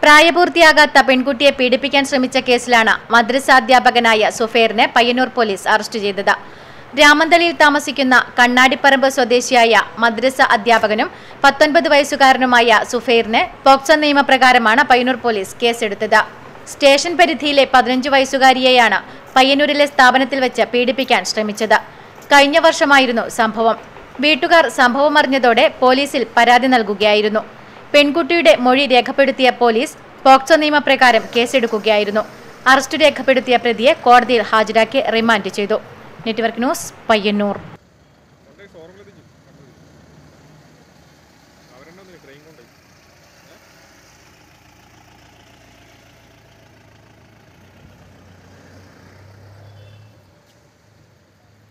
പ്രായപൂർത്തിയാകാത്ത പെൺകുട്ടിയെ പീഡിപ്പിക്കാൻ ശ്രമിച്ച കേസിലാണ് മദ്രസ അധ്യാപകനായ സുഫേറിനെ പയ്യന്നൂർ പോലീസ് അറസ്റ്റ് ചെയ്തത് രാമന്തളിയിൽ താമസിക്കുന്ന കണ്ണാടിപ്പറമ്പ് സ്വദേശിയായ മദ്രസ അധ്യാപകനും പത്തൊൻപത് വയസ്സുകാരനുമായ സുഫേറിനെ പോക്സോ നിയമപ്രകാരമാണ് പയ്യന്നൂർ പോലീസ് കേസെടുത്തത് സ്റ്റേഷൻ പരിധിയിലെ പതിനഞ്ച് വയസ്സുകാരിയെയാണ് പയ്യന്നൂരിലെ സ്ഥാപനത്തിൽ വെച്ച് പീഡിപ്പിക്കാൻ ശ്രമിച്ചത് കഴിഞ്ഞ വർഷമായിരുന്നു സംഭവം വീട്ടുകാർ സംഭവം അറിഞ്ഞതോടെ പോലീസിൽ പരാതി നൽകുകയായിരുന്നു പെൺകുട്ടിയുടെ മൊഴി രേഖപ്പെടുത്തിയ പോലീസ് പോക്സോ നിയമപ്രകാരം കേസെടുക്കുകയായിരുന്നു അറസ്റ്റ് രേഖപ്പെടുത്തിയ പ്രതിയെ കോടതിയിൽ ഹാജരാക്കി റിമാൻഡ് ചെയ്തു നെറ്റ്വർക്ക് ന്യൂസ് പയ്യന്നൂർ കൊണ്ടുപോയി ഷോറൂമിലെത്തിക്കും അവരെന്നെ ഒന്ന് ട്രെയിൻ കൊണ്ടുപോയി